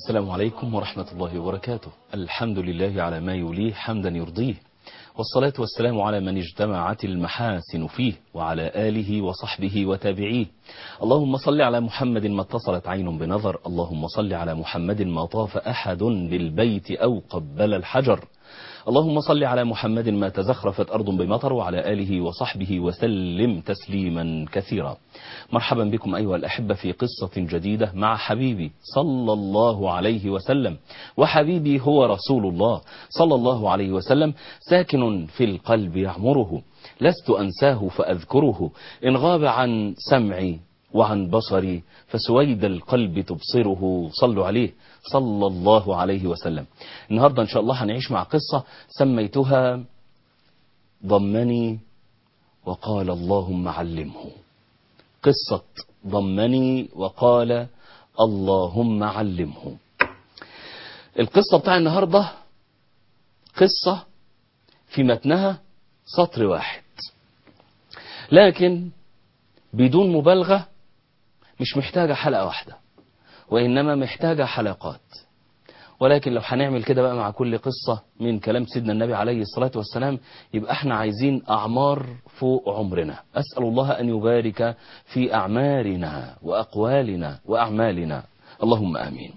السلام عليكم ورحمة الله وبركاته الحمد لله على ما يوليه حمدا يرضيه والصلاة والسلام على من اجتمعت المحاسن فيه وعلى آله وصحبه وتابعيه اللهم صل على محمد ما اتصلت عين بنظر اللهم صل على محمد ما طاف أحد بالبيت أو قبل الحجر اللهم صل على محمد ما تزخرفت أرض بمطر وعلى آله وصحبه وسلم تسليما كثيرا مرحبا بكم أيها الأحبة في قصة جديدة مع حبيبي صلى الله عليه وسلم وحبيبي هو رسول الله صلى الله عليه وسلم ساكن في القلب يعمره لست أنساه فأذكره إن غاب عن سمعي وعن بصري فسويد القلب تبصره صلوا عليه صلى الله عليه وسلم النهاردة إن شاء الله هنعيش مع قصة سميتها ضمني وقال اللهم علمه قصة ضمني وقال اللهم علمه القصة بتاع النهاردة قصة في متنها سطر واحد لكن بدون مبالغة مش محتاجة حلقة واحدة وإنما محتاجة حلقات ولكن لو هنعمل كده بقى مع كل قصة من كلام سيدنا النبي عليه الصلاة والسلام يبقى احنا عايزين أعمار فوق عمرنا أسأل الله أن يبارك في أعمارنا وأقوالنا وأعمالنا اللهم آمين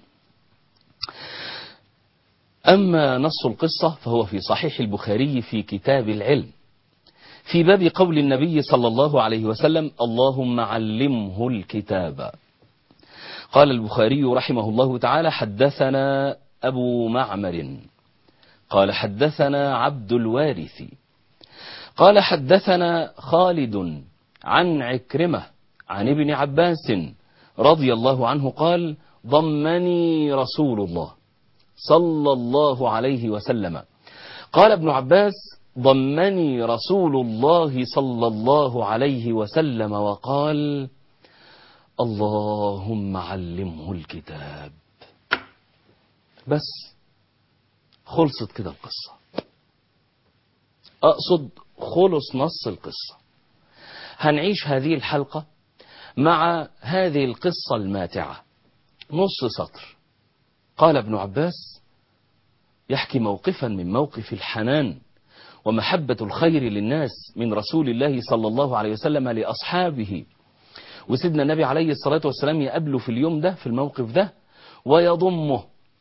أما نص القصة فهو في صحيح البخاري في كتاب العلم في باب قول النبي صلى الله عليه وسلم اللهم علمه الكتاب قال البخاري رحمه الله تعالى حدثنا أبو معمر قال حدثنا عبد الوارث قال حدثنا خالد عن عكرمة عن ابن عباس رضي الله عنه قال ضمني رسول الله صلى الله عليه وسلم قال ابن عباس ضمني رسول الله صلى الله عليه وسلم وقال اللهم علمه الكتاب بس خلصت كده القصة أقصد خلص نص القصة هنعيش هذه الحلقة مع هذه القصة الماتعة نص سطر قال ابن عباس يحكي موقفا من موقف الحنان ومحبة الخير للناس من رسول الله صلى الله عليه وسلم لأصحابه وسيدنا النبي عليه الصلاة والسلام يقابله في اليوم ده في الموقف ده ويضمه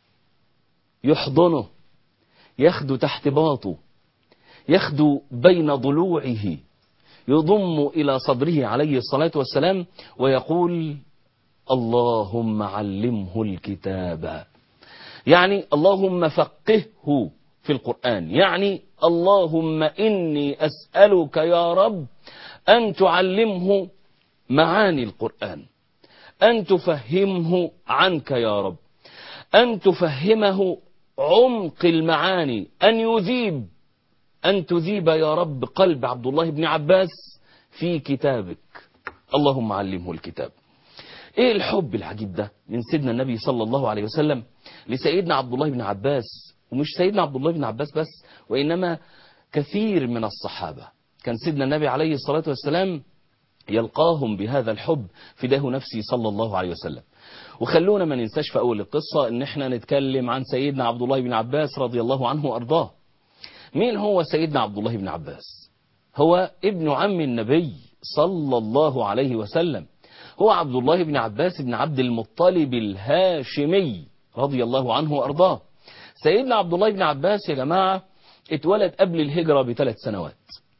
يحضنه يخدو تحت باطه يخدو بين ضلوعه يضم إلى صدره عليه الصلاة والسلام ويقول اللهم علمه الكتاب يعني اللهم فقهه في القرآن يعني اللهم إني أسألك يا رب أن تعلمه معاني القرآن أن تفهمه عنك يا رب أن تفهمه عمق المعاني أن يذيب أن تذيب يا رب قلب عبد الله بن عباس في كتابك اللهم علمه الكتاب ايه الحب العجيب ده من سيدنا النبي صلى الله عليه وسلم لسيدنا عبد الله بن عباس ومش سيدنا عبد الله بن عباس بس وإنما كثير من الصحابة كان سيدنا النبي عليه الصلاة والسلام يلقاهم بهذا الحب فداه نفسي صلى الله عليه وسلم وخلونا ما ننساش في أول القصة ان احنا نتكلم عن سيدنا عبد الله بن عباس رضي الله عنه وأرضاه مين هو سيدنا عبد الله بن عباس هو ابن عم النبي صلى الله عليه وسلم هو عبد الله بن عباس بن عبد المطلب الهاشمي رضي الله عنه وأرضاه سيدنا عبد الله بن عباس يا جماعة اتولد قبل الهجرة بثلاث سنوات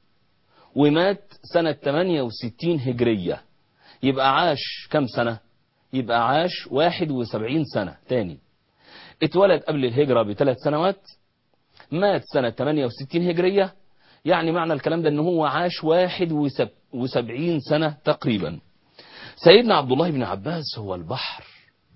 ومات سنة 68 هجرية يبقى عاش كم سنة يبقى عاش 71 سنة تاني اتولد قبل الهجرة بثلاث سنوات مات سنة 68 هجرية يعني معنى الكلام ده ان هو عاش 71 سنة تقريبا سيدنا عبد الله بن عباس هو البحر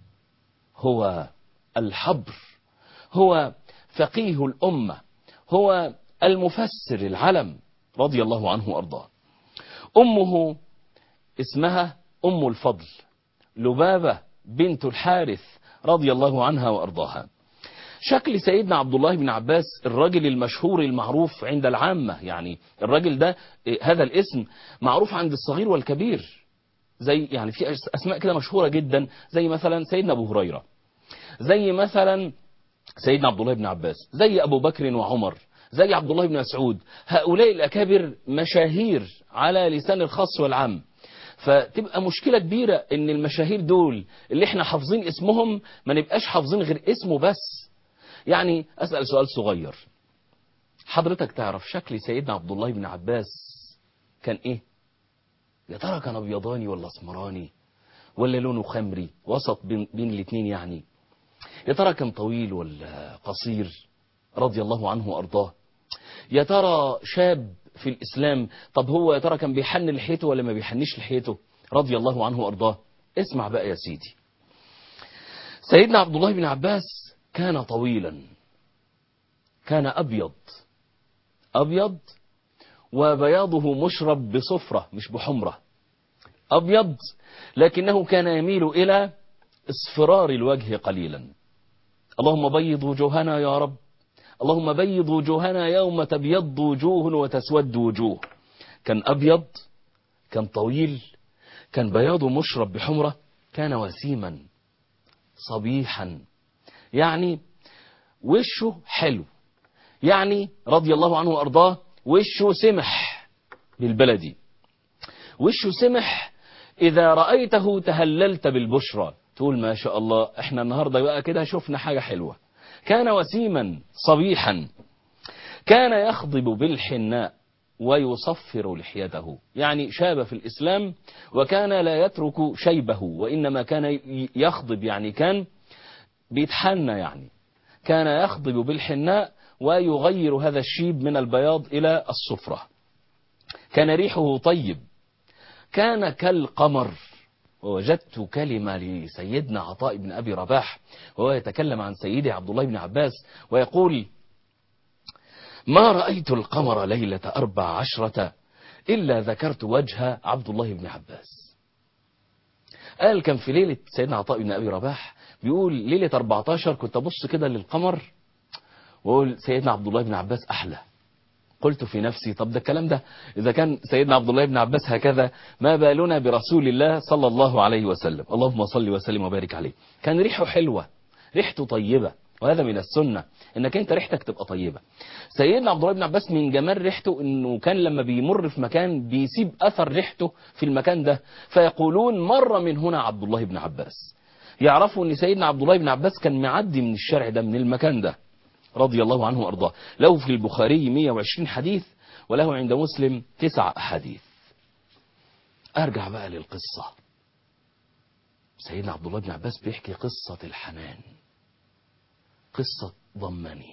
هو الحبر هو فقيه الأمة هو المفسر العلم رضي الله عنه وأرضاه أمه اسمها أم الفضل لبابة بنت الحارث رضي الله عنها وأرضاها شكل سيدنا عبد الله بن عباس الراجل المشهور المعروف عند العامة يعني الراجل ده هذا الاسم معروف عند الصغير والكبير زي يعني في أسماء كده مشهورة جدا زي مثلا سيدنا أبو هريرة زي مثلا سيدنا عبد الله بن عباس زي أبو بكر وعمر زي عبد الله بن مسعود هؤلاء الأكابر مشاهير على لسان الخاص والعام فتبقى مشكلة كبيرة ان المشاهير دول اللي احنا حافظين اسمهم ما نبقاش حافظين غير اسمه بس يعني أسأل سؤال صغير حضرتك تعرف شكل سيدنا عبد الله بن عباس كان ايه يا ترى كان ابيضاني ولا اسمراني ولا لونه خمري وسط بين, بين الاثنين يعني يا ترى كان طويل ولا قصير رضي الله عنه وارضاه يا ترى شاب في الاسلام طب هو يا ترى كان بيحن لحيته ولا ما بيحنش لحيته رضي الله عنه وارضاه اسمع بقى يا سيدي سيدنا عبد الله بن عباس كان طويلا كان ابيض ابيض وبياضه مشرب بصفرة مش بحمرة أبيض لكنه كان يميل إلى اصفرار الوجه قليلا اللهم بيض وجوهنا يا رب اللهم بيض وجوهنا يوم تبيض وجوه وتسود وجوه كان أبيض كان طويل كان بياضه مشرب بحمرة كان وسيما صبيحا يعني وشه حلو يعني رضي الله عنه وأرضاه وشه سمح بالبلدي وشه سمح إذا رأيته تهللت بالبشرى تقول ما شاء الله احنا النهاردة بقى كده شفنا حاجة حلوة كان وسيما صبيحا كان يخضب بالحناء ويصفر لحيته يعني شاب في الإسلام وكان لا يترك شيبه وإنما كان يخضب يعني كان بيتحنى يعني كان يخضب بالحناء ويغير هذا الشيب من البياض إلى الصفرة كان ريحه طيب كان كالقمر ووجدت كلمة لسيدنا عطاء بن أبي رباح وهو يتكلم عن سيدي عبد الله بن عباس ويقول ما رأيت القمر ليلة أربع عشرة إلا ذكرت وجه عبد الله بن عباس قال كان في ليلة سيدنا عطاء بن أبي رباح بيقول ليلة 14 كنت أبص كده للقمر وأقول سيدنا عبد الله بن عباس أحلى قلت في نفسي طب ده الكلام ده إذا كان سيدنا عبد الله بن عباس هكذا ما بالنا برسول الله صلى الله عليه وسلم اللهم صل وسلم وبارك عليه كان ريحه حلوة ريحته طيبة وهذا من السنة انك انت ريحتك تبقى طيبة سيدنا عبد الله بن عباس من جمال ريحته انه كان لما بيمر في مكان بيسيب اثر ريحته في المكان ده فيقولون مر من هنا عبد الله بن عباس يعرفوا ان سيدنا عبد الله بن عباس كان معدي من الشارع ده من المكان ده رضي الله عنه وارضاه له في البخاري 120 حديث وله عند مسلم تسع أحاديث أرجع بقى للقصة سيدنا عبد الله بن عباس بيحكي قصة الحنان قصة ضمني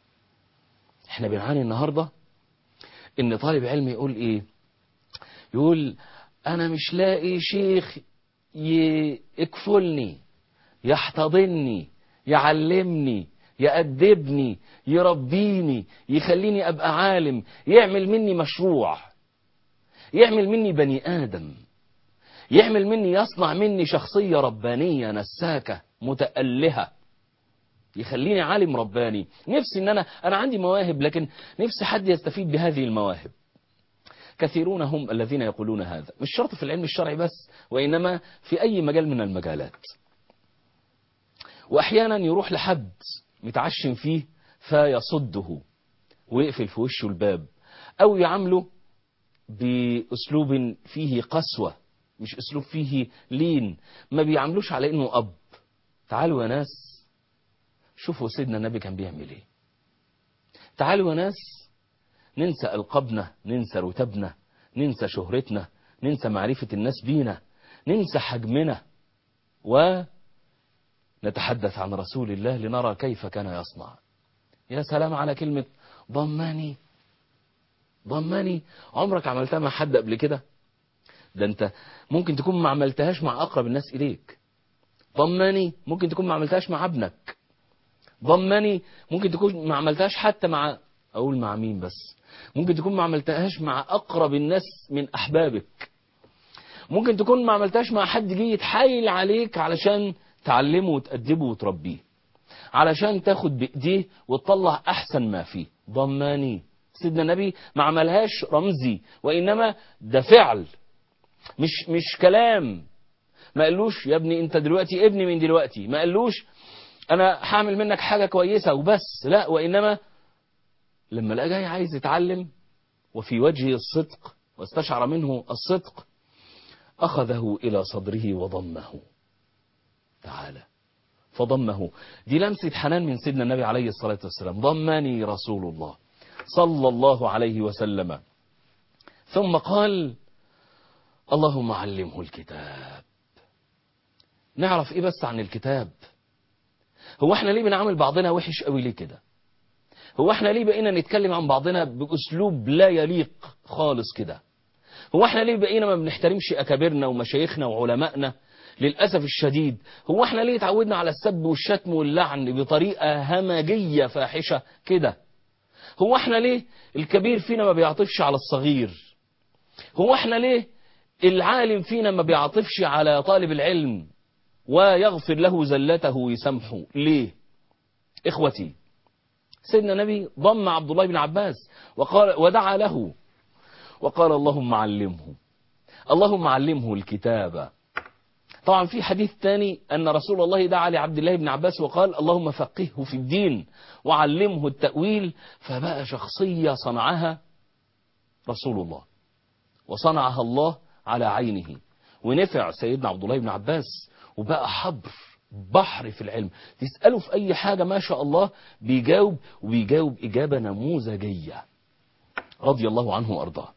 احنا بنعاني النهاردة ان طالب علم يقول ايه يقول انا مش لاقي شيخ يكفلني يحتضني يعلمني يأدبني يربيني يخليني أبقى عالم يعمل مني مشروع يعمل مني بني آدم يعمل مني يصنع مني شخصية ربانية نساكة متألهة يخليني عالم رباني نفسي ان انا انا عندي مواهب لكن نفسي حد يستفيد بهذه المواهب كثيرون هم الذين يقولون هذا مش شرط في العلم الشرعي بس وإنما في أي مجال من المجالات وأحيانا يروح لحد متعشم فيه فيصده ويقفل في وشه الباب أو يعامله بأسلوب فيه قسوة مش أسلوب فيه لين ما بيعاملوش على إنه أب تعالوا يا ناس شوفوا سيدنا النبي كان بيعمل إيه تعالوا يا ناس ننسى ألقابنا ننسى رتبنا ننسى شهرتنا ننسى معرفة الناس بينا ننسى حجمنا ونتحدث عن رسول الله لنرى كيف كان يصنع يا سلام على كلمة ضمني ضمني عمرك عملتها مع حد قبل كده ده انت ممكن تكون ما عملتهاش مع أقرب الناس إليك ضمني ممكن تكون ما عملتهاش مع ابنك ضمني ممكن تكون ما عملتهاش حتى مع أقول مع مين بس ممكن تكون ما عملتهاش مع أقرب الناس من أحبابك ممكن تكون ما عملتهاش مع حد جه يتحايل عليك علشان تعلمه وتأدبه وتربيه علشان تاخد بإيديه وتطلع أحسن ما فيه ضماني سيدنا النبي ما عملهاش رمزي وإنما ده فعل مش مش كلام ما قالوش يا ابني انت دلوقتي ابني من دلوقتي ما قالوش انا هعمل منك حاجة كويسة وبس لا وانما لما لقى جاي عايز يتعلم وفي وجهه الصدق واستشعر منه الصدق اخذه الى صدره وضمه تعالى فضمه دي لمسة حنان من سيدنا النبي عليه الصلاة والسلام ضمني رسول الله صلى الله عليه وسلم ثم قال اللهم علمه الكتاب نعرف ايه بس عن الكتاب هو احنا ليه بنعامل بعضنا وحش قوي ليه كده هو احنا ليه بقينا نتكلم عن بعضنا باسلوب لا يليق خالص كده هو احنا ليه بقينا ما بنحترمش اكابرنا ومشايخنا وعلمائنا للأسف الشديد هو احنا ليه اتعودنا على السب والشتم واللعن بطريقة همجية فاحشة كده هو احنا ليه الكبير فينا ما بيعطفش على الصغير هو احنا ليه العالم فينا ما بيعطفش على طالب العلم ويغفر له زلته ويسامحه ليه اخوتي سيدنا النبي ضم عبد الله بن عباس وقال ودعا له وقال اللهم علمه اللهم علمه الكتاب طبعا في حديث ثاني أن رسول الله دعا لعبد الله بن عباس وقال اللهم فقهه في الدين وعلمه التأويل فبقى شخصية صنعها رسول الله وصنعها الله على عينه ونفع سيدنا عبد الله بن عباس وبقى حبر بحر في العلم تسأله في أي حاجة ما شاء الله بيجاوب وبيجاوب إجابة نموذجية رضي الله عنه وأرضاه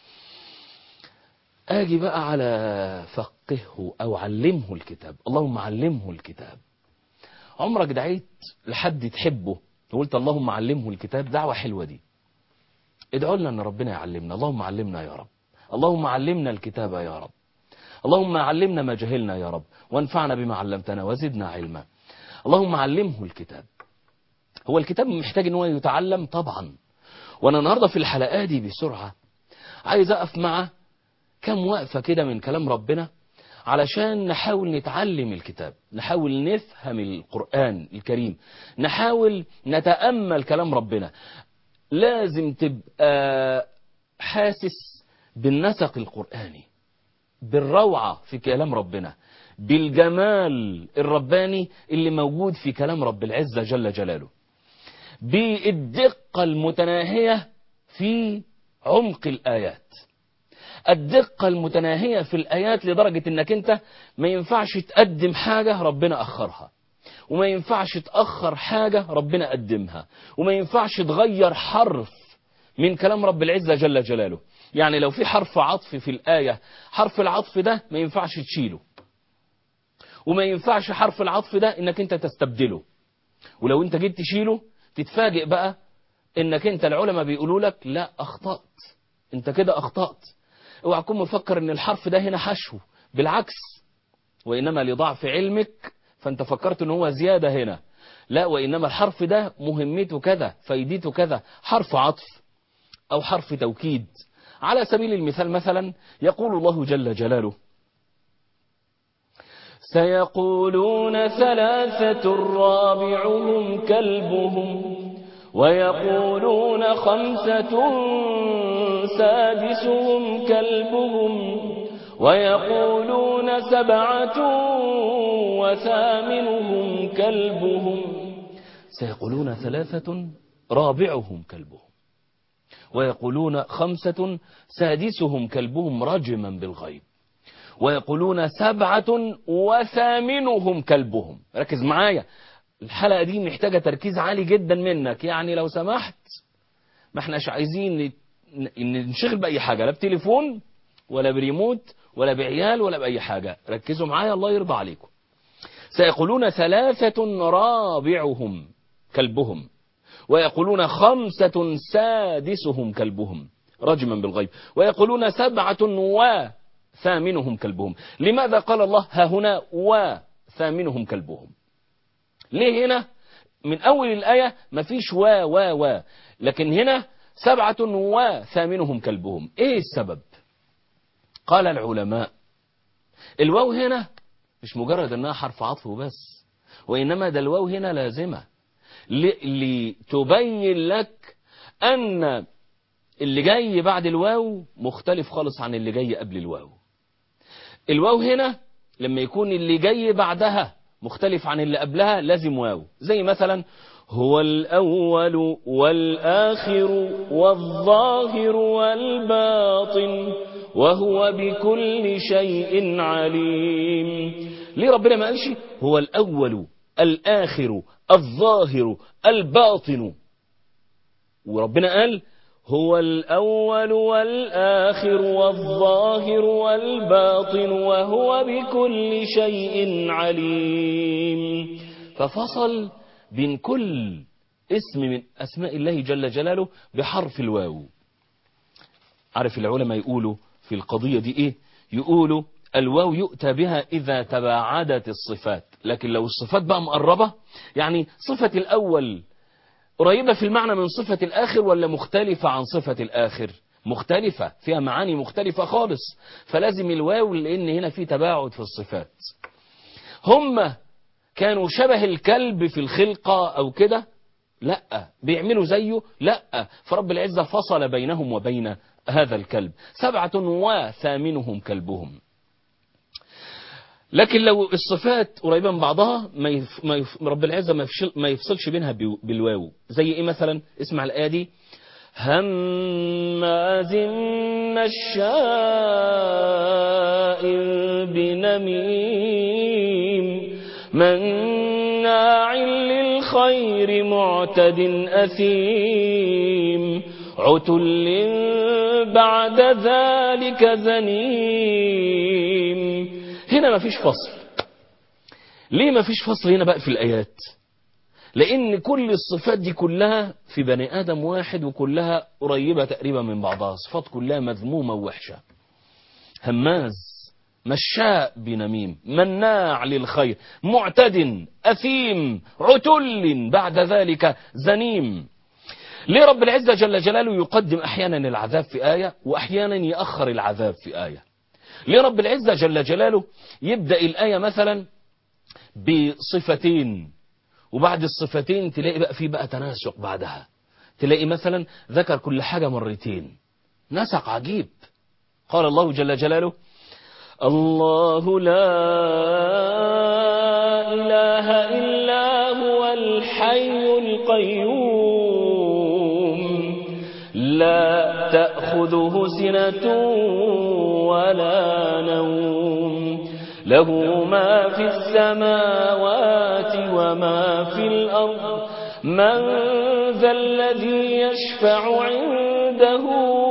اجي بقى على فقهه او علمه الكتاب اللهم علمه الكتاب عمرك دعيت لحد تحبه وقلت اللهم علمه الكتاب دعوة حلوة دي ادعوا لنا ان ربنا يعلمنا اللهم علمنا يا رب اللهم علمنا الكتاب يا رب اللهم علمنا ما جهلنا يا رب وانفعنا بما علمتنا وزدنا علما اللهم علمه الكتاب هو الكتاب محتاج ان هو يتعلم طبعا وانا النهارده في الحلقات دي بسرعه عايز اقف مع كم وقفة كده من كلام ربنا علشان نحاول نتعلم الكتاب نحاول نفهم القرآن الكريم نحاول نتأمل كلام ربنا لازم تبقى حاسس بالنسق القرآني بالروعة في كلام ربنا بالجمال الرباني اللي موجود في كلام رب العزة جل جلاله بالدقة المتناهية في عمق الآيات الدقة المتناهية في الآيات لدرجة انك انت ما ينفعش تقدم حاجة ربنا أخرها وما ينفعش تأخر حاجة ربنا قدمها وما ينفعش تغير حرف من كلام رب العزة جل جلاله يعني لو في حرف عطف في الآية حرف العطف ده ما ينفعش تشيله وما ينفعش حرف العطف ده انك انت تستبدله ولو انت جيت تشيله تتفاجئ بقى انك انت العلماء بيقولوا لك لا اخطأت انت كده اخطأت اوعى تكون مفكر ان الحرف ده هنا حشو بالعكس وانما لضعف علمك فانت فكرت ان هو زيادة هنا لا وانما الحرف ده مهمته كذا فايدته كذا حرف عطف او حرف توكيد على سبيل المثال مثلا يقول الله جل جلاله سيقولون ثلاثة رابعهم كلبهم ويقولون خمسة سادسهم كلبهم ويقولون سبعة وثامنهم كلبهم سيقولون ثلاثة رابعهم كلبهم ويقولون خمسة سادسهم كلبهم رجما بالغيب ويقولون سبعة وثامنهم كلبهم ركز معايا الحلقة دي محتاجة تركيز عالي جدا منك يعني لو سمحت ما احناش عايزين ننشغل بأي حاجة لا بتليفون ولا بريموت ولا بعيال ولا بأي حاجة ركزوا معايا الله يرضى عليكم سيقولون ثلاثة رابعهم كلبهم ويقولون خمسة سادسهم كلبهم رجما بالغيب ويقولون سبعة وثامنهم كلبهم لماذا قال الله ها هنا وثامنهم كلبهم ليه هنا من أول الآية مفيش وا وا وا لكن هنا سبعة وثامنهم كلبهم ايه السبب قال العلماء الواو هنا مش مجرد انها حرف عطف وبس وانما ده الواو هنا لازمة لتبين لك ان اللي جاي بعد الواو مختلف خالص عن اللي جاي قبل الواو الواو هنا لما يكون اللي جاي بعدها مختلف عن اللي قبلها لازم واو زي مثلا هو الأول والآخر والظاهر والباطن وهو بكل شيء عليم ليه ربنا ما قالش هو الأول الآخر الظاهر الباطن وربنا قال هو الأول والآخر والظاهر والباطن وهو بكل شيء عليم ففصل بين كل اسم من أسماء الله جل جلاله بحرف الواو عارف العلماء يقولوا في القضية دي إيه يقولوا الواو يؤتى بها إذا تباعدت الصفات لكن لو الصفات بقى مقربة يعني صفة الأول قريبة في المعنى من صفة الآخر ولا مختلفة عن صفة الآخر مختلفة فيها معاني مختلفة خالص فلازم الواو لأن هنا في تباعد في الصفات هم كانوا شبه الكلب في الخلقة أو كده لا بيعملوا زيه لا فرب العزة فصل بينهم وبين هذا الكلب سبعة وثامنهم كلبهم لكن لو الصفات قريبة من بعضها ما يف... ما يف... رب العزة ما, يفشل... ما يفصلش بينها بي... بالواو زي ايه مثلا اسمع الآية دي هماز مشاء بنميم مناع للخير معتد أثيم عتل بعد ذلك زنيم هنا ما فيش فصل ليه ما فيش فصل هنا بقى في الآيات لأن كل الصفات دي كلها في بني آدم واحد وكلها قريبة تقريبا من بعضها صفات كلها مذمومة ووحشة هماز مشاء بنميم مناع للخير معتد أثيم عتل بعد ذلك زنيم ليه رب العزة جل جلاله يقدم أحيانا العذاب في آية وأحيانا يأخر العذاب في آية ليه رب العزة جل جلاله يبدأ الآية مثلا بصفتين وبعد الصفتين تلاقي بقى في بقى تناسق بعدها تلاقي مثلا ذكر كل حاجة مرتين نسق عجيب قال الله جل جلاله الله لا إله إلا هو الحي القيوم لا تأخذه سنة ولا نوم له ما في السماوات وما في الأرض من ذا الذي يشفع عنده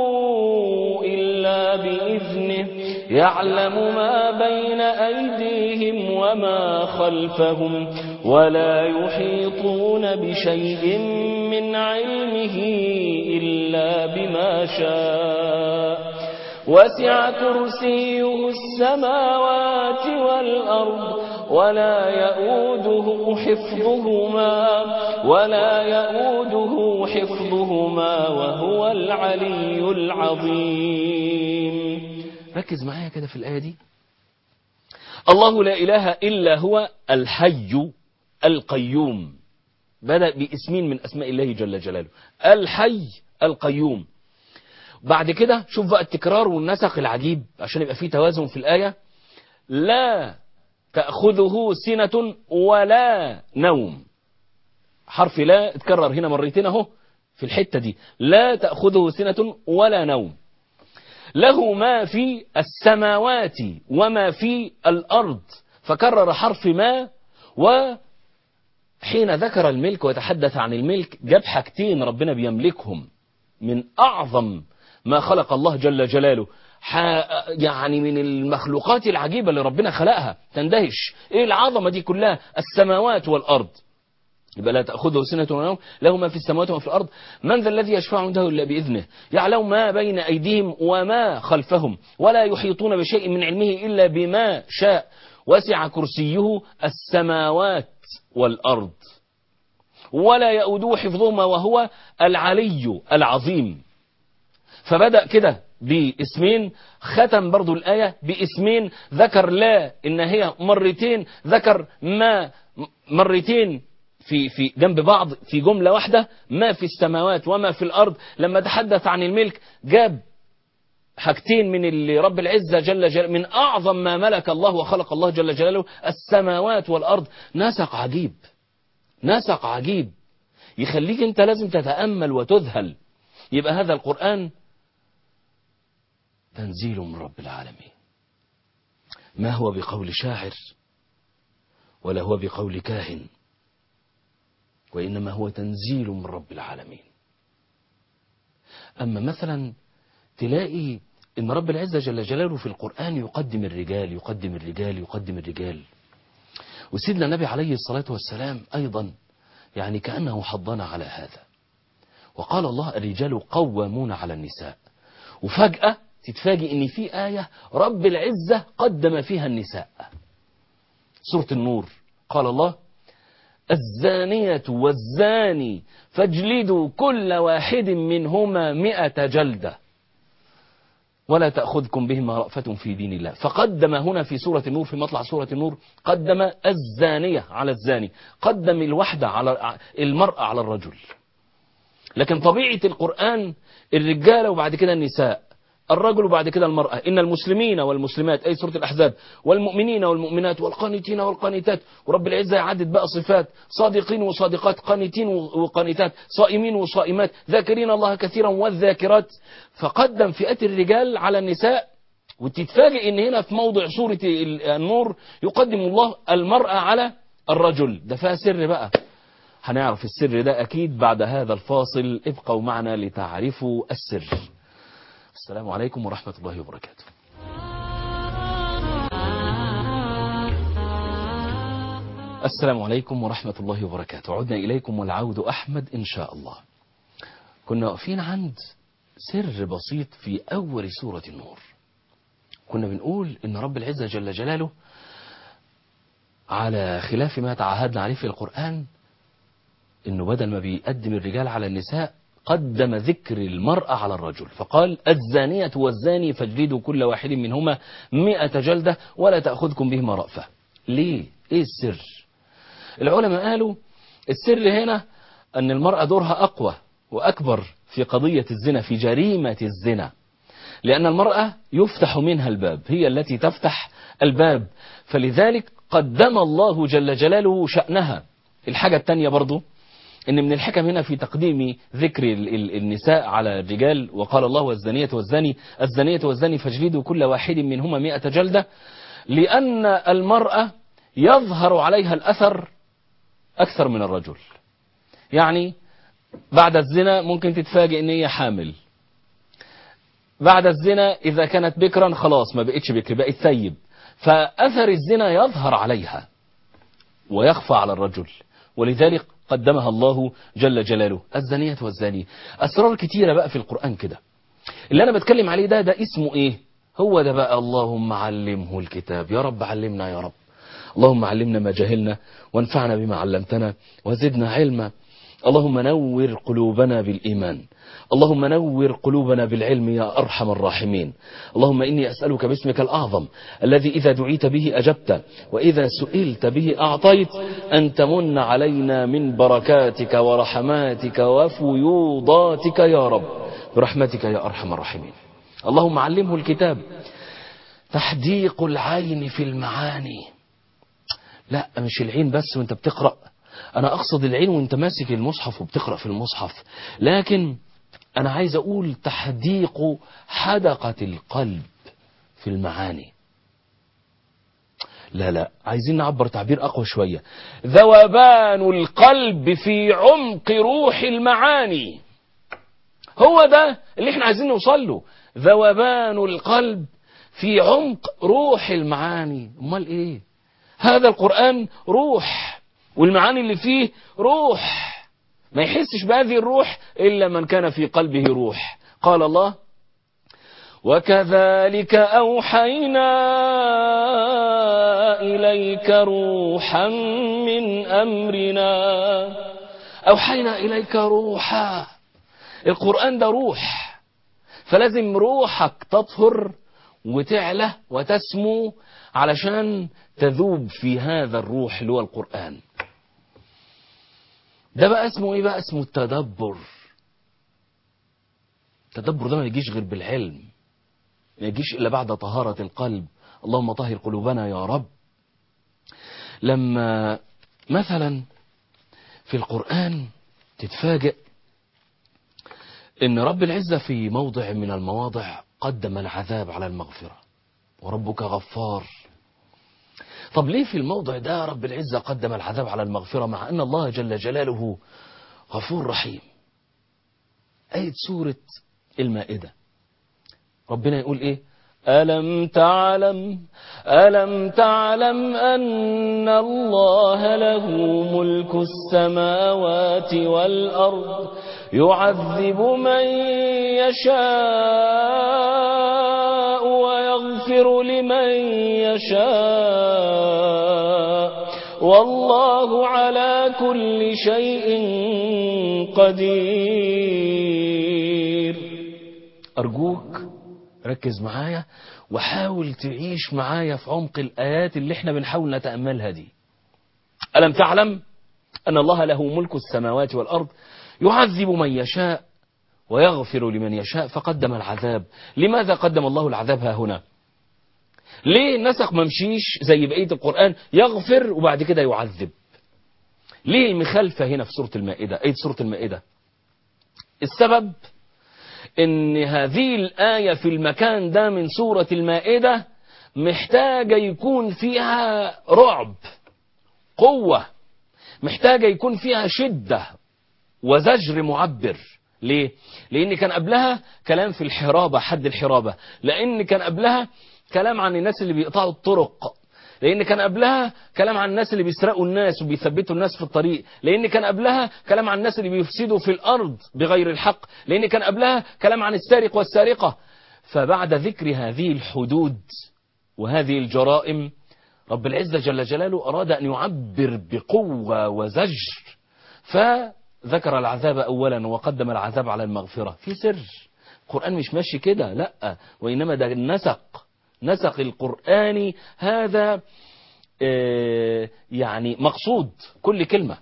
إلا بإذنه يعلم ما بين أيديهم وما خلفهم ولا يحيطون بشيء من علمه إلا بما شاء وسع كرسيه السماوات والأرض ولا يؤوده حفظهما ولا يؤوده حفظهما وهو العلي العظيم ركز معايا كده في الآية دي الله لا إله إلا هو الحي القيوم بدأ باسمين من أسماء الله جل جلاله الحي القيوم بعد كده شوف بقى التكرار والنسق العجيب عشان يبقى فيه توازن في الآية لا تأخذه سنة ولا نوم حرف لا اتكرر هنا مرتين اهو في الحتة دي لا تأخذه سنة ولا نوم له ما في السماوات وما في الأرض فكرر حرف ما وحين ذكر الملك ويتحدث عن الملك جاب حاجتين ربنا بيملكهم من أعظم ما خلق الله جل جلاله يعني من المخلوقات العجيبة اللي ربنا خلقها تندهش ايه العظمة دي كلها السماوات والأرض يبقى لا تأخذه سنة ولا نوم له ما في السماوات وما في الأرض من ذا الذي يشفع عنده إلا بإذنه يعلم ما بين أيديهم وما خلفهم ولا يحيطون بشيء من علمه إلا بما شاء وسع كرسيه السماوات والأرض ولا يؤوده حفظهما وهو العلي العظيم فبدأ كده باسمين ختم برضو الآية باسمين ذكر لا إن هي مرتين ذكر ما مرتين في في جنب بعض في جملة واحدة ما في السماوات وما في الأرض لما تحدث عن الملك جاب حاجتين من اللي رب العزة جل جلاله من أعظم ما ملك الله وخلق الله جل جلاله السماوات والأرض نسق عجيب نسق عجيب يخليك أنت لازم تتأمل وتذهل يبقى هذا القرآن تنزيل من رب العالمين ما هو بقول شاعر ولا هو بقول كاهن وإنما هو تنزيل من رب العالمين أما مثلا تلاقي إن رب العزة جل جلاله في القرآن يقدم الرجال يقدم الرجال يقدم الرجال وسيدنا النبي عليه الصلاة والسلام أيضا يعني كأنه حضنا على هذا وقال الله الرجال قوامون على النساء وفجأة تتفاجئ ان في آية رب العزة قدم فيها النساء سورة النور قال الله الزانية والزاني فاجلدوا كل واحد منهما مئة جلدة ولا تأخذكم بهما رأفة في دين الله فقدم هنا في سورة النور في مطلع سورة النور قدم الزانية على الزاني قدم الوحدة على المرأة على الرجل لكن طبيعة القرآن الرجالة وبعد كده النساء الرجل وبعد كده المرأة إن المسلمين والمسلمات أي سورة الأحزاب والمؤمنين والمؤمنات والقانتين والقانتات ورب العزة يعدد بقى صفات صادقين وصادقات قانتين وقانتات صائمين وصائمات ذاكرين الله كثيرا والذاكرات فقدم فئات الرجال على النساء وتتفاجئ ان هنا في موضع سورة النور يقدم الله المرأة على الرجل ده فيها سر بقى هنعرف السر ده أكيد بعد هذا الفاصل ابقوا معنا لتعرفوا السر السلام عليكم ورحمة الله وبركاته السلام عليكم ورحمة الله وبركاته عدنا إليكم والعود أحمد إن شاء الله كنا واقفين عند سر بسيط في أول سورة النور كنا بنقول إن رب العزة جل جلاله على خلاف ما تعهدنا عليه في القرآن إنه بدل ما بيقدم الرجال على النساء قدم ذكر المرأة على الرجل فقال الزانية والزاني فاجلدوا كل واحد منهما مئة جلدة ولا تأخذكم بهما رأفة ليه؟ ايه السر؟ العلماء قالوا السر هنا أن المرأة دورها أقوى وأكبر في قضية الزنا في جريمة الزنا لأن المرأة يفتح منها الباب هي التي تفتح الباب فلذلك قدم الله جل جلاله شأنها الحاجة الثانية برضو ان من الحكم هنا في تقديم ذكر النساء على الرجال وقال الله والزانية والزاني الزانية والزاني فاجلدوا كل واحد منهما مئة جلدة لأن المرأة يظهر عليها الأثر أكثر من الرجل يعني بعد الزنا ممكن تتفاجئ ان هي حامل بعد الزنا إذا كانت بكرا خلاص ما بقتش بكر بقت ثيب فأثر الزنا يظهر عليها ويخفى على الرجل ولذلك قدمها الله جل جلاله الزانية والزاني أسرار كتيرة بقى في القرآن كده اللي أنا بتكلم عليه ده ده اسمه إيه هو ده بقى اللهم علمه الكتاب يا رب علمنا يا رب اللهم علمنا ما جهلنا وانفعنا بما علمتنا وزدنا علما اللهم نور قلوبنا بالإيمان اللهم نور قلوبنا بالعلم يا أرحم الراحمين اللهم إني أسألك باسمك الأعظم الذي إذا دعيت به أجبت وإذا سئلت به أعطيت أن تمن علينا من بركاتك ورحماتك وفيوضاتك يا رب برحمتك يا أرحم الراحمين اللهم علمه الكتاب تحديق العين في المعاني لا مش العين بس وانت بتقرأ أنا أقصد العين وانت ماسك المصحف وبتقرأ في المصحف لكن أنا عايز أقول تحديق حدقة القلب في المعاني لا لا عايزين نعبر تعبير أقوى شوية ذوبان القلب في عمق روح المعاني هو ده اللي احنا عايزين نوصل له ذوبان القلب في عمق روح المعاني امال ايه هذا القرآن روح والمعاني اللي فيه روح ما يحسش بهذه الروح إلا من كان في قلبه روح قال الله وكذلك أوحينا إليك روحا من أمرنا أوحينا إليك روحا القرآن ده روح فلازم روحك تطهر وتعلى وتسمو علشان تذوب في هذا الروح اللي هو القرآن ده بقى اسمه ايه بقى اسمه التدبر التدبر ده ما يجيش غير بالعلم ما يجيش إلا بعد طهارة القلب اللهم طهر قلوبنا يا رب لما مثلا في القرآن تتفاجئ ان رب العزة في موضع من المواضع قدم العذاب على المغفرة وربك غفار طب ليه في الموضع ده رب العزة قدم العذاب على المغفرة مع ان الله جل جلاله غفور رحيم آية سورة المائدة ربنا يقول ايه ألم تعلم ألم تعلم أن الله له ملك السماوات والأرض يعذب من يشاء ويغفر لمن يشاء والله على كل شيء قدير أرجوك ركز معايا وحاول تعيش معايا في عمق الآيات اللي احنا بنحاول نتأملها دي ألم تعلم أن الله له ملك السماوات والأرض يعذب من يشاء ويغفر لمن يشاء فقدم العذاب لماذا قدم الله العذاب ها هنا ليه النسق ممشيش زي بقية القرآن يغفر وبعد كده يعذب ليه المخالفة هنا في سورة المائدة أي سورة المائدة السبب ان هذه الآية في المكان ده من سورة المائدة محتاجة يكون فيها رعب قوة محتاجة يكون فيها شدة وزجر معبر ليه؟ لأن كان قبلها كلام في الحرابة حد الحرابة لأن كان قبلها كلام عن الناس اللي بيقطعوا الطرق لأن كان قبلها كلام عن الناس اللي بيسرقوا الناس وبيثبتوا الناس في الطريق لأن كان قبلها كلام عن الناس اللي بيفسدوا في الأرض بغير الحق لأن كان قبلها كلام عن السارق والسارقة فبعد ذكر هذه الحدود وهذه الجرائم رب العزة جل جلاله أراد أن يعبر بقوة وزجر فذكر العذاب أولا وقدم العذاب على المغفرة في سر القرآن مش ماشي كده لا وإنما ده النسق نسق القرآن هذا يعني مقصود كل كلمة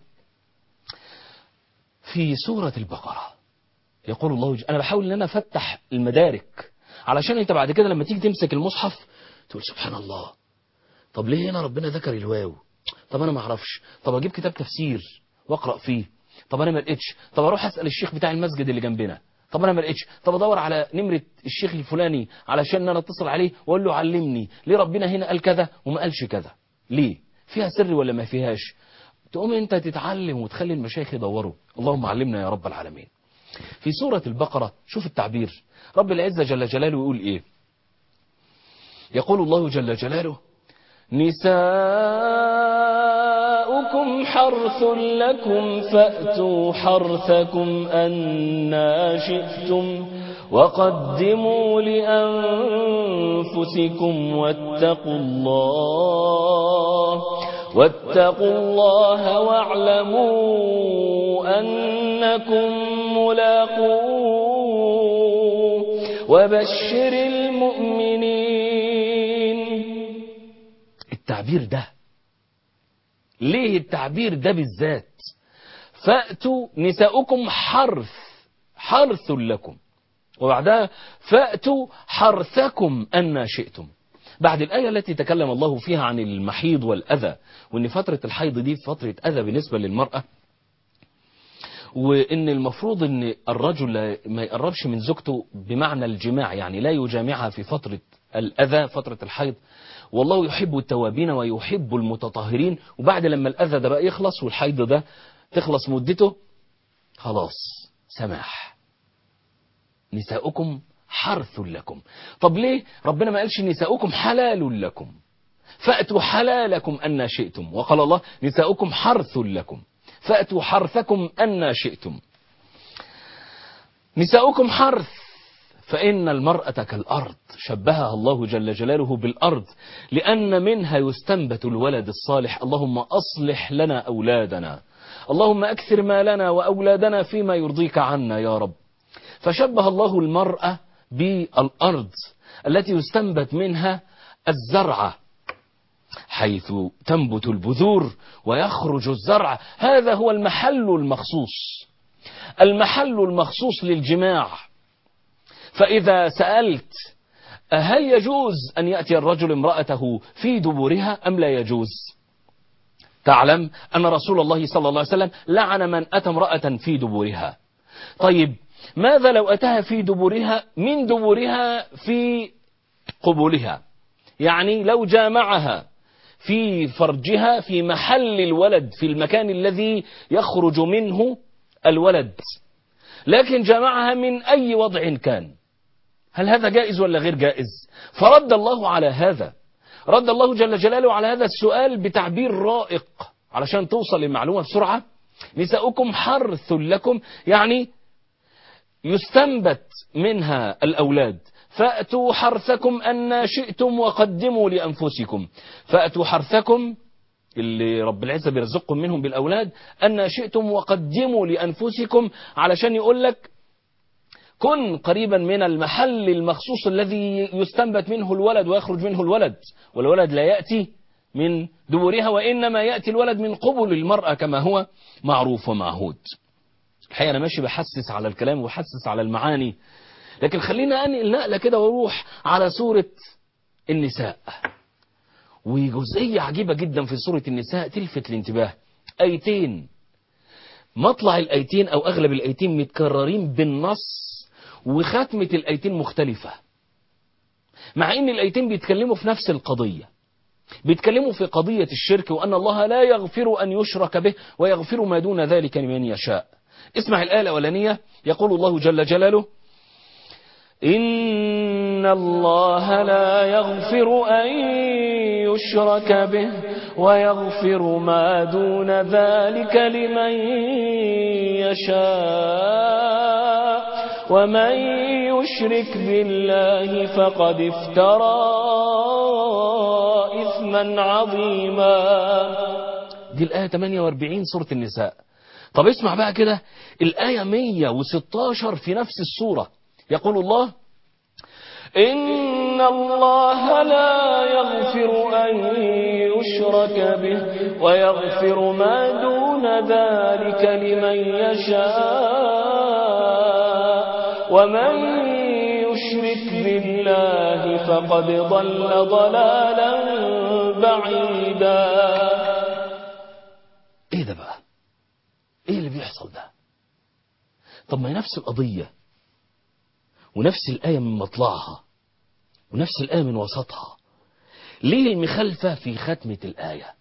في سورة البقرة يقول الله جل أنا بحاول أن أنا أفتح المدارك علشان أنت بعد كده لما تيجي تمسك المصحف تقول سبحان الله طب ليه هنا ربنا ذكر الواو طب أنا ما أعرفش طب أجيب كتاب تفسير وأقرأ فيه طب أنا ما لقيتش طب أروح أسأل الشيخ بتاع المسجد اللي جنبنا طب انا ما لقيتش طب ادور على نمره الشيخ الفلاني علشان انا اتصل عليه واقول له علمني ليه ربنا هنا قال كذا وما قالش كذا ليه فيها سر ولا ما فيهاش تقوم انت تتعلم وتخلي المشايخ يدوروا اللهم علمنا يا رب العالمين في سورة البقرة شوف التعبير رب العزة جل جلاله يقول ايه يقول الله جل جلاله نساؤكم حرث لكم فأتوا حرثكم أنا شئتم وقدموا لأنفسكم واتقوا الله واتقوا الله واعلموا أنكم ملاقوه وبشر المؤمنين التعبير ده ليه التعبير ده بالذات فأتوا نساؤكم حرث حرث لكم وبعدها فأتوا حرثكم أن شئتم بعد الآية التي تكلم الله فيها عن المحيض والأذى وأن فترة الحيض دي فترة أذى بالنسبة للمرأة وان المفروض ان الرجل ما يقربش من زوجته بمعنى الجماع يعني لا يجامعها في فترة الأذى فترة الحيض والله يحب التوابين ويحب المتطهرين وبعد لما الأذى ده بقى يخلص والحيض ده تخلص مدته خلاص سماح نساؤكم حرث لكم طب ليه ربنا ما قالش نساؤكم حلال لكم فأتوا حلالكم أن شئتم وقال الله نساؤكم حرث لكم فأتوا حرثكم أن شئتم نساؤكم حرث فإن المرأة كالأرض شبهها الله جل جلاله بالأرض لأن منها يستنبت الولد الصالح اللهم أصلح لنا أولادنا اللهم أكثر مالنا وأولادنا فيما يرضيك عنا يا رب فشبه الله المرأة بالأرض التي يستنبت منها الزرعة حيث تنبت البذور ويخرج الزرع هذا هو المحل المخصوص المحل المخصوص للجماع فإذا سألت هل يجوز أن يأتي الرجل امرأته في دبرها أم لا يجوز تعلم أن رسول الله صلى الله عليه وسلم لعن من أتى امرأة في دبرها طيب ماذا لو أتاها في دبرها من دبرها في قبولها يعني لو جامعها في فرجها في محل الولد في المكان الذي يخرج منه الولد لكن جامعها من أي وضع كان هل هذا جائز ولا غير جائز فرد الله على هذا رد الله جل جلاله على هذا السؤال بتعبير رائق علشان توصل المعلومة بسرعة نساؤكم حرث لكم يعني يستنبت منها الأولاد فأتوا حرثكم أن شئتم وقدموا لأنفسكم فأتوا حرثكم اللي رب العزة بيرزقكم منهم بالأولاد أن شئتم وقدموا لأنفسكم علشان يقول لك كن قريبا من المحل المخصوص الذي يستنبت منه الولد ويخرج منه الولد والولد لا يأتي من دورها وإنما يأتي الولد من قبل المرأة كما هو معروف ومعهود الحقيقة أنا ماشي بحسس على الكلام وبحسس على المعاني لكن خلينا أنقل نقلة كده واروح على سورة النساء وجزئية عجيبة جدا في سورة النساء تلفت الانتباه أيتين مطلع الأيتين أو أغلب الأيتين متكررين بالنص وختمة الأيتين مختلفة مع أن الأيتين بيتكلموا في نفس القضية بيتكلموا في قضية الشرك وأن الله لا يغفر أن يشرك به ويغفر ما دون ذلك لمن يشاء اسمع الآية الأولانية يقول الله جل جلاله إن الله لا يغفر أن يشرك به ويغفر ما دون ذلك لمن يشاء ومن يشرك بالله فقد افترى إثما عظيما دي الآية 48 سورة النساء طب اسمع بقى كده الآية 116 في نفس السورة يقول الله إن الله لا يغفر أن يشرك به ويغفر ما دون ذلك لمن يشاء ومن يشرك بالله فقد ضل ضلالا بعيدا ايه ده بقى ايه اللي بيحصل ده طب ما هي نفس القضيه ونفس الآية من مطلعها ونفس الآية من وسطها ليه المخالفة في ختمة الآية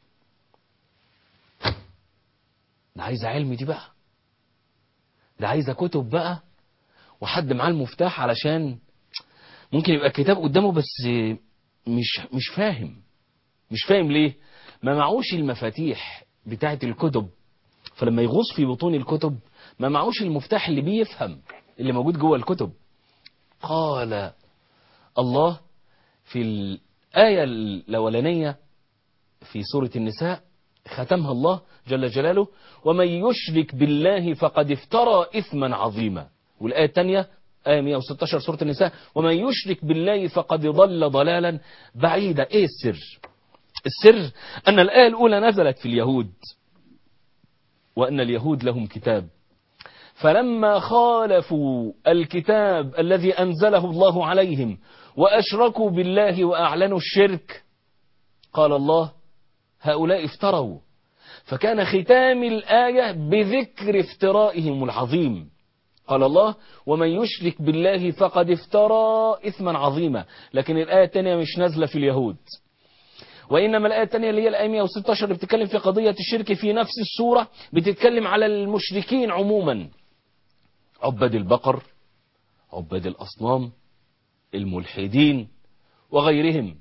ده عايزة علم دي بقى ده عايزة كتب بقى وحد معاه المفتاح علشان ممكن يبقى الكتاب قدامه بس مش مش فاهم مش فاهم ليه ما معوش المفاتيح بتاعة الكتب فلما يغوص في بطون الكتب ما معوش المفتاح اللي بيفهم اللي موجود جوه الكتب قال الله في الآية الأولانية في سورة النساء ختمها الله جل جلاله ومن يشرك بالله فقد افترى إثما عظيما والآية الثانية آية 116 سورة النساء ومن يشرك بالله فقد ضل ضلالا بعيدا إيه السر السر أن الآية الأولى نزلت في اليهود وأن اليهود لهم كتاب فلما خالفوا الكتاب الذي أنزله الله عليهم وأشركوا بالله وأعلنوا الشرك قال الله هؤلاء افتروا فكان ختام الآية بذكر افترائهم العظيم قال الله ومن يشرك بالله فقد افترى إثما عظيما لكن الآية الثانية مش نازلة في اليهود وإنما الآية الثانية اللي هي الآية 116 اللي بتتكلم في قضية الشرك في نفس السورة بتتكلم على المشركين عموما عباد البقر عباد الأصنام الملحدين وغيرهم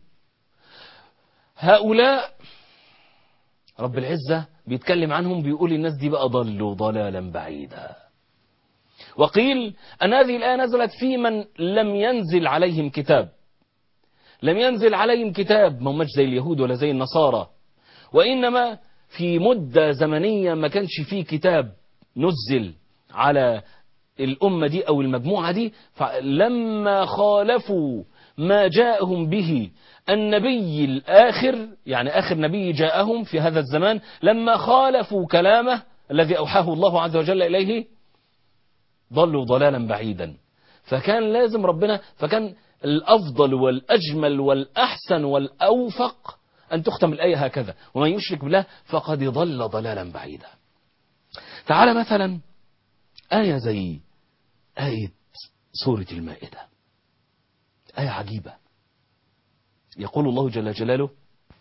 هؤلاء رب العزة بيتكلم عنهم بيقول الناس دي بقى ضلوا ضلالا بعيدا وقيل أن هذه الآية نزلت في من لم ينزل عليهم كتاب لم ينزل عليهم كتاب ما هماش زي اليهود ولا زي النصارى وإنما في مدة زمنية ما كانش فيه كتاب نزل على الأمة دي أو المجموعة دي فلما خالفوا ما جاءهم به النبي الآخر يعني آخر نبي جاءهم في هذا الزمان لما خالفوا كلامه الذي أوحاه الله عز وجل إليه ضلوا ضلالا بعيدا فكان لازم ربنا فكان الأفضل والأجمل والأحسن والأوفق أن تختم الآية هكذا ومن يشرك بالله فقد ضل ضلالا بعيدا تعال مثلا آية زي آية سورة المائدة آية عجيبة يقول الله جل جلاله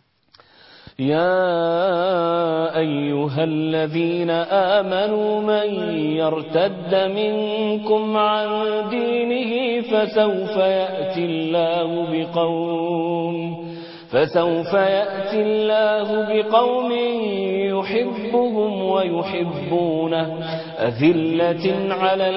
يا أيها الذين آمنوا من يرتد منكم عن دينه فسوف يأتي الله بقوم فسوف يأتي الله بقوم يحبهم ويحبونه أذلة على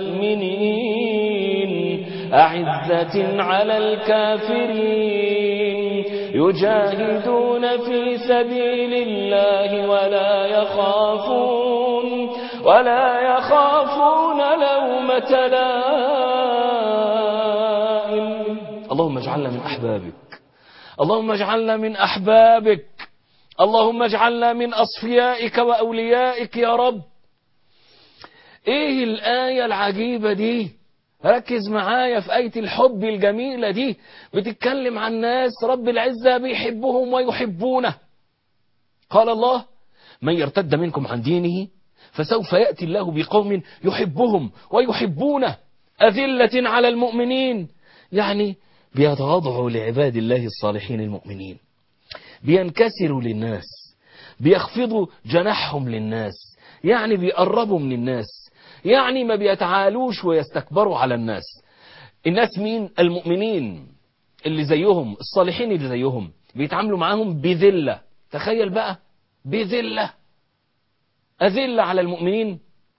المؤمنين أعزة على الكافرين يجاهدون في سبيل الله ولا يخافون ولا يخافون لومة لائم اللهم اجعلنا من أحبابك اللهم اجعلنا من أحبابك اللهم اجعلنا من أصفيائك وأوليائك يا رب ايه الآية العجيبة دي ركز معايا في آية الحب الجميلة دي بتتكلم عن ناس رب العزة بيحبهم ويحبونه قال الله من يرتد منكم عن دينه فسوف يأتي الله بقوم يحبهم ويحبونه أذلة على المؤمنين يعني بيتواضعوا لعباد الله الصالحين المؤمنين بينكسروا للناس بيخفضوا جناحهم للناس يعني بيقربوا من الناس يعني ما بيتعالوش ويستكبروا على الناس الناس مين المؤمنين اللي زيهم الصالحين اللي زيهم بيتعاملوا معاهم بذلة تخيل بقى بذلة أذلة على المؤمنين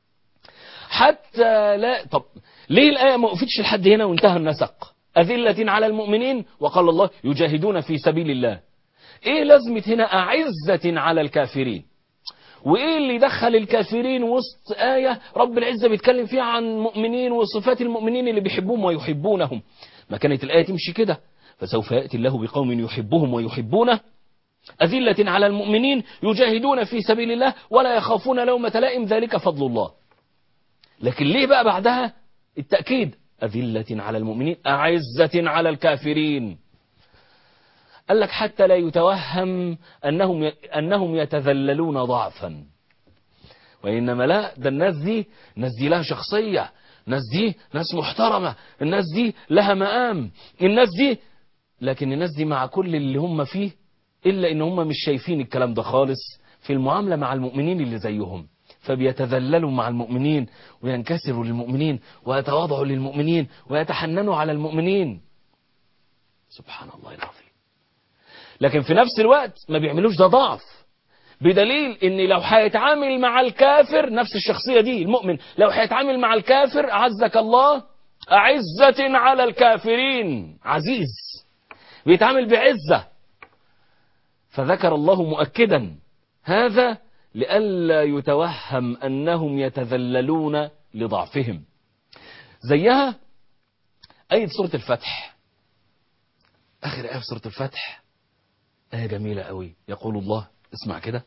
حتى لا طب ليه الآية ما وقفتش لحد هنا وانتهى النسق أذلة على المؤمنين وقال الله يجاهدون في سبيل الله ايه لازمة هنا أعزة على الكافرين وايه اللي دخل الكافرين وسط آية رب العزة بيتكلم فيها عن مؤمنين وصفات المؤمنين اللي بيحبوهم ويحبونهم ما كانت الآية تمشي كده فسوف يأتي الله بقوم يحبهم ويحبونه أذلة على المؤمنين يجاهدون في سبيل الله ولا يخافون لومة لائم ذلك فضل الله لكن ليه بقى بعدها التأكيد أذلة على المؤمنين أعزة على الكافرين قال لك حتى لا يتوهم أنهم أنهم يتذللون ضعفا وإنما لا ده الناس دي الناس دي لها شخصية الناس دي ناس محترمة الناس دي لها مقام الناس دي لكن الناس دي مع كل اللي هم فيه إلا إن هم مش شايفين الكلام ده خالص في المعاملة مع المؤمنين اللي زيهم فبيتذللوا مع المؤمنين وينكسروا للمؤمنين ويتواضعوا للمؤمنين ويتحننوا على المؤمنين سبحان الله العظيم لكن في نفس الوقت ما بيعملوش ده ضعف بدليل ان لو هيتعامل مع الكافر نفس الشخصية دي المؤمن لو هيتعامل مع الكافر أعزك الله أعزة على الكافرين عزيز بيتعامل بعزة فذكر الله مؤكدا هذا لئلا يتوهم أنهم يتذللون لضعفهم زيها آية سورة الفتح آخر آية في سورة الفتح آية جميلة قوي يقول الله اسمع كده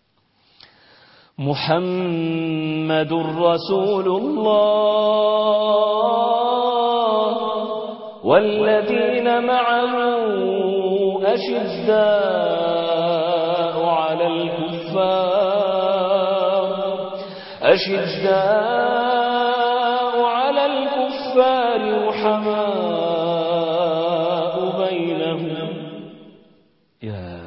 محمد رسول الله والذين معه أشداء على الكفار أشداء على الكفار رحماء بينهم يا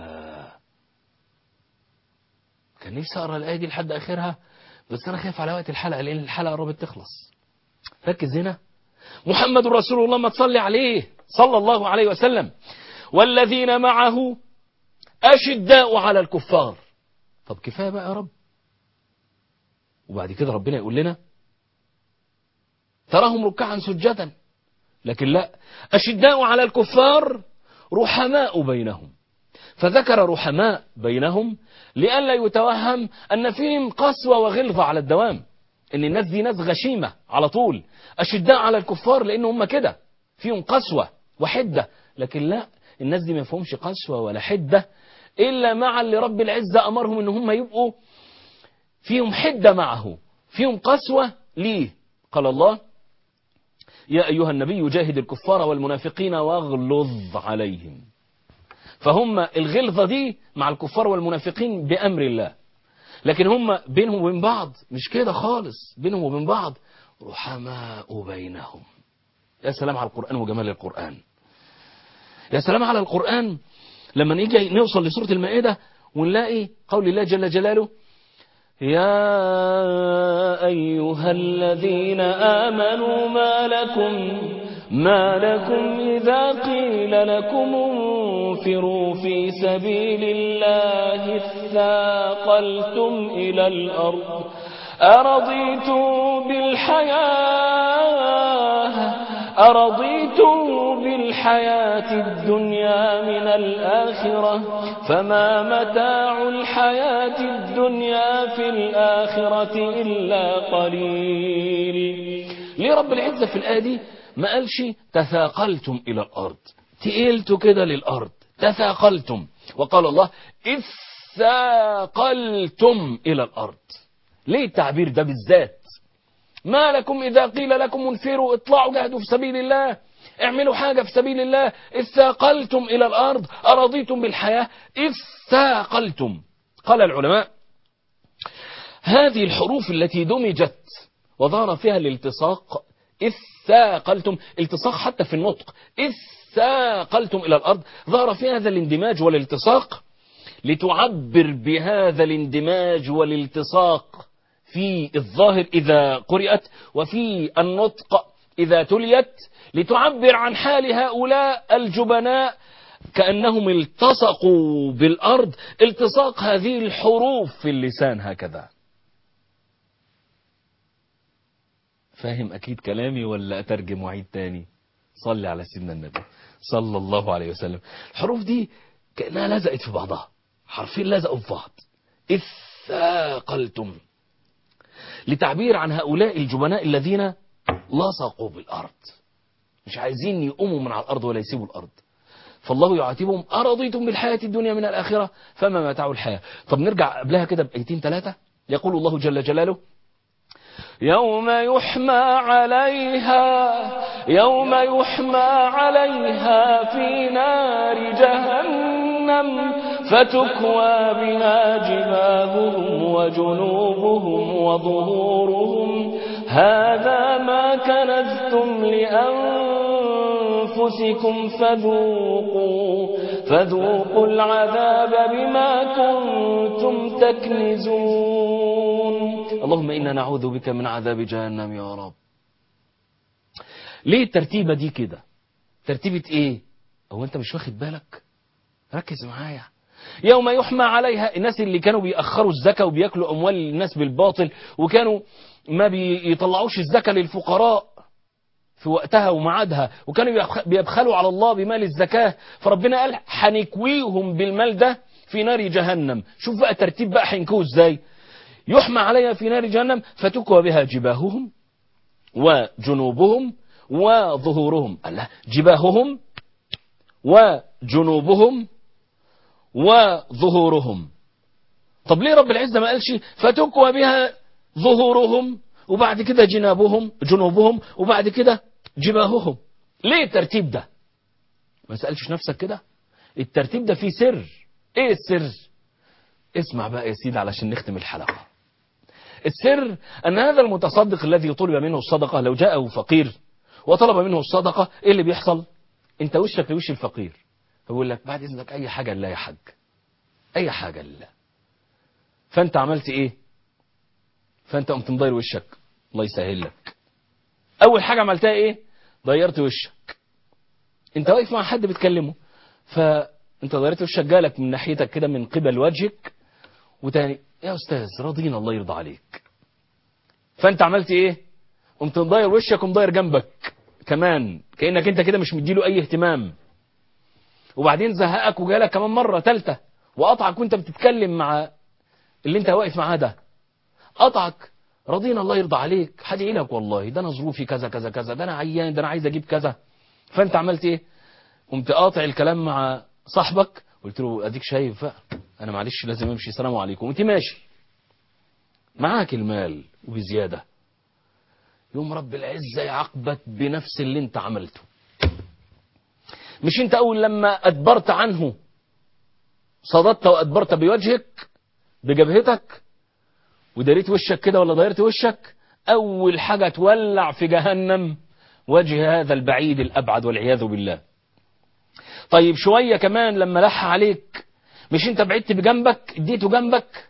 كان نفسي اقرا الايه دي لحد اخرها بس انا خايف على وقت الحلقه لان الحلقه قربت تخلص ركز هنا محمد رسول الله ما تصلي عليه صلى الله عليه وسلم والذين معه اشداء على الكفار طب كفايه بقى يا رب وبعد كده ربنا يقول لنا تراهم ركعا سجدا لكن لا اشداء على الكفار رحماء بينهم فذكر رحماء بينهم لئلا يتوهم أن فيهم قسوة وغلظة على الدوام إن الناس دي ناس غشيمة على طول أشداء على الكفار لأن هم كده فيهم قسوة وحدة لكن لا الناس دي ما فيهمش قسوة ولا حدة إلا مع اللي رب العزة أمرهم إن هم يبقوا فيهم حدة معه فيهم قسوة ليه قال الله يا أيها النبي جاهد الكفار والمنافقين واغلظ عليهم فهم الغلظة دي مع الكفار والمنافقين بأمر الله لكن هم بينهم وبين بعض مش كده خالص بينهم وبين بعض رحماء بينهم يا سلام على القرآن وجمال القرآن يا سلام على القرآن لما نيجي نوصل لسورة المائدة ونلاقي قول الله جل جلاله يا أيها الذين آمنوا ما لكم ما لكم إذا قيل لكم انفروا في سبيل الله اثاقلتم إلى الأرض أرضيتم بالحياة أرضيتم بالحياة الدنيا من الآخرة فما متاع الحياة الدنيا في الآخرة إلا قليل ليه رب العزة في الآية دي ما قالش تثاقلتم إلى الأرض تقلتوا كده للأرض تثاقلتم وقال الله إذ ثاقلتم إلى الأرض ليه التعبير ده بالذات ما لكم إذا قيل لكم انفروا اطلعوا جهدوا في سبيل الله اعملوا حاجة في سبيل الله إذ ثاقلتم إلى الأرض أرضيتم بالحياة إذ ثاقلتم قال العلماء هذه الحروف التي دمجت وظهر فيها الالتصاق إذ ثاقلتم التصاق حتى في النطق إذ ثاقلتم إلى الأرض ظهر فيها هذا الاندماج والالتصاق لتعبر بهذا الاندماج والالتصاق في الظاهر إذا قرأت وفي النطق إذا تليت لتعبر عن حال هؤلاء الجبناء كأنهم التصقوا بالأرض التصاق هذه الحروف في اللسان هكذا فاهم أكيد كلامي ولا أترجم وعيد تاني صلي على سيدنا النبي صلى الله عليه وسلم الحروف دي كأنها لزقت في بعضها حرفين لزقوا في بعض إذ ثاقلتم لتعبير عن هؤلاء الجبناء الذين لصقوا بالأرض مش عايزين يقوموا من على الأرض ولا يسيبوا الأرض فالله يعاتبهم أرضيتم بالحياة الدنيا من الآخرة فما متاع الحياة طب نرجع قبلها كده بأيتين ثلاثة يقول الله جل جلاله يوم يحمى عليها يوم يحمى عليها في نار جهنم فتكوى بها جباههم وجنوبهم وظهورهم هذا ما كنزتم لأنفسكم فذوقوا فذوقوا العذاب بما كنتم تكنزون اللهم إنا نعوذ بك من عذاب جهنم يا رب ليه الترتيبة دي كده ترتيبة ايه هو انت مش واخد بالك ركز معايا يوم يحمى عليها الناس اللي كانوا بيأخروا الزكاة وبياكلوا أموال الناس بالباطل وكانوا ما بيطلعوش الزكاة للفقراء في وقتها ومعادها وكانوا بيبخلوا على الله بمال الزكاة فربنا قال هنكويهم بالمال ده في نار جهنم شوف بقى ترتيب بقى هينكوه ازاي يحمى عليها في نار جهنم فتكوى بها جباههم وجنوبهم وظهورهم الله جباههم وجنوبهم وظهورهم طب ليه رب العزة ما قالش فتكوى بها ظهورهم وبعد كده جنابهم جنوبهم وبعد كده جباههم ليه الترتيب ده ما سألتش نفسك كده الترتيب ده فيه سر ايه السر اسمع بقى يا سيدي علشان نختم الحلقة السر أن هذا المتصدق الذي طلب منه الصدقة لو جاءه فقير وطلب منه الصدقة ايه اللي بيحصل انت وشك لوش الفقير فيقول لك بعد اذنك اي حاجة لله يا حاج اي حاجة لله فانت عملت ايه فانت قمت مضير وشك الله يسهل لك اول حاجة عملتها ايه ضيرت وشك انت واقف مع حد بتكلمه فانت ضيرت وشك جالك من ناحيتك كده من قبل وجهك وتاني يا استاذ راضينا الله يرضى عليك فانت عملت ايه قمت مضير وشك ومضير جنبك كمان كانك انت كده مش مديله اي اهتمام وبعدين زهقك وجالك كمان مرة تالتة وقطعك وانت بتتكلم مع اللي انت واقف معاه ده قطعك رضينا الله يرضى عليك هدعي لك والله ده انا ظروفي كذا كذا كذا ده انا عيان ده انا عايز اجيب كذا فانت عملت ايه قمت قاطع الكلام مع صاحبك قلت له اديك شايف بقى انا معلش لازم امشي السلام عليكم وانت ماشي معاك المال وبزياده يوم رب العزة يعاقبك بنفس اللي انت عملته مش انت اول لما ادبرت عنه صددت وادبرت بوجهك بجبهتك وداريت وشك كده ولا دايرت وشك اول حاجة تولع في جهنم وجه هذا البعيد الابعد والعياذ بالله طيب شوية كمان لما لح عليك مش انت بعدت بجنبك اديته جنبك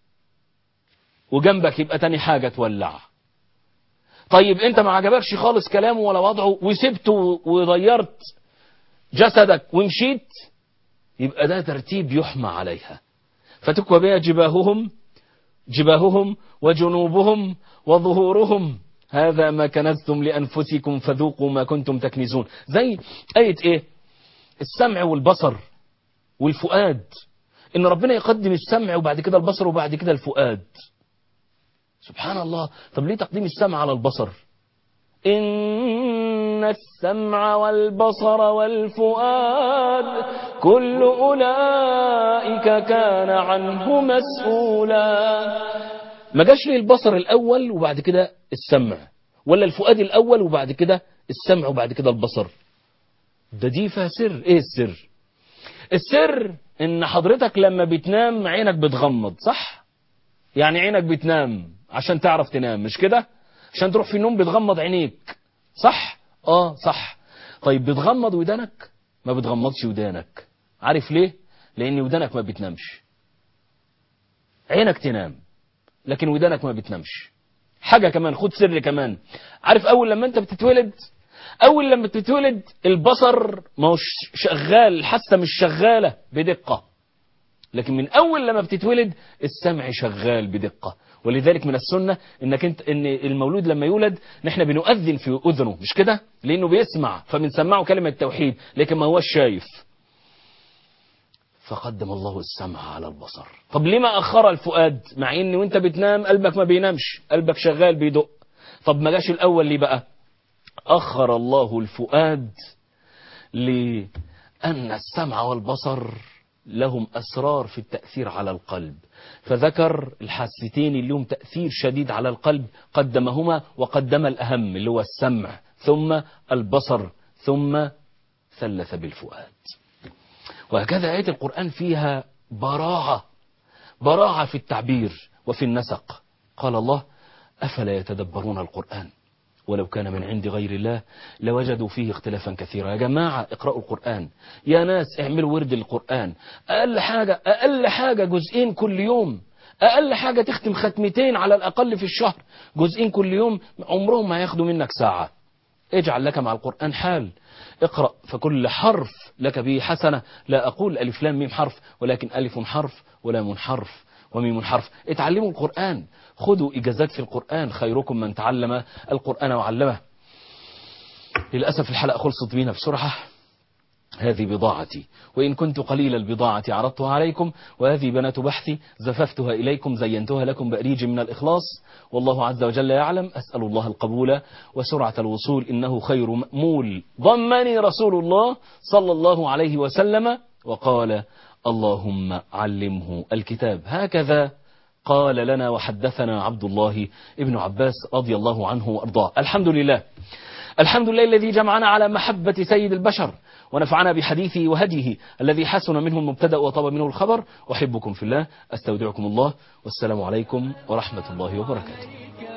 وجنبك يبقى تاني حاجة تولع طيب انت ما عجبكش خالص كلامه ولا وضعه وسبته وضيرت جسدك ومشيت يبقى ده ترتيب يحمى عليها فتكوى بها جباههم جباههم وجنوبهم وظهورهم هذا ما كنزتم لأنفسكم فذوقوا ما كنتم تكنزون زي آية ايه السمع والبصر والفؤاد ان ربنا يقدم السمع وبعد كده البصر وبعد كده الفؤاد سبحان الله طب ليه تقديم السمع على البصر إن السمع والبصر والفؤاد كل أولئك كان عنه مسؤولا ما جاش لي البصر الأول وبعد كده السمع ولا الفؤاد الأول وبعد كده السمع وبعد كده البصر ده دي فيها سر ايه السر السر ان حضرتك لما بتنام عينك بتغمض صح يعني عينك بتنام عشان تعرف تنام مش كده عشان تروح في النوم بتغمض عينيك صح اه صح طيب بتغمض ودانك ما بتغمضش ودانك عارف ليه لان ودانك ما بتنامش عينك تنام لكن ودانك ما بتنامش حاجة كمان خد سر كمان عارف اول لما انت بتتولد اول لما بتتولد البصر ما هوش شغال الحاسه مش شغالة بدقة لكن من اول لما بتتولد السمع شغال بدقة ولذلك من السنة انك انت ان المولود لما يولد نحن بنؤذن في اذنه مش كده لانه بيسمع فبنسمعه كلمة التوحيد لكن ما هوش شايف فقدم الله السمع على البصر طب ليه ما اخر الفؤاد مع ان وانت بتنام قلبك ما بينامش قلبك شغال بيدق طب ما جاش الاول ليه بقى اخر الله الفؤاد لان السمع والبصر لهم أسرار في التأثير على القلب فذكر الحاستين اللي لهم تأثير شديد على القلب قدمهما وقدم الأهم اللي هو السمع ثم البصر ثم ثلث بالفؤاد وهكذا آية القرآن فيها براعة براعة في التعبير وفي النسق قال الله أفلا يتدبرون القرآن ولو كان من عند غير الله لوجدوا فيه اختلافا كثيرا يا جماعة اقرأوا القرآن يا ناس اعملوا ورد القرآن أقل حاجة أقل حاجة جزئين كل يوم أقل حاجة تختم ختمتين على الأقل في الشهر جزئين كل يوم عمرهم ما ياخدوا منك ساعة اجعل لك مع القرآن حال اقرأ فكل حرف لك به حسنة لا أقول ألف لام ميم حرف ولكن ألف حرف ولام حرف وميم حرف اتعلموا القرآن خذوا إجازات في القرآن خيركم من تعلم القرآن وعلمه للأسف الحلقة خلصت بينا بسرعة هذه بضاعتي وإن كنت قليل البضاعة عرضتها عليكم وهذه بنات بحثي زففتها إليكم زينتها لكم بأريج من الإخلاص والله عز وجل يعلم أسأل الله القبول وسرعة الوصول إنه خير مأمول ضمني رسول الله صلى الله عليه وسلم وقال اللهم علمه الكتاب هكذا قال لنا وحدثنا عبد الله ابن عباس رضي الله عنه وأرضاه الحمد لله الحمد لله الذي جمعنا على محبة سيد البشر ونفعنا بحديثه وهديه الذي حسن منه المبتدأ وطاب منه الخبر أحبكم في الله أستودعكم الله والسلام عليكم ورحمة الله وبركاته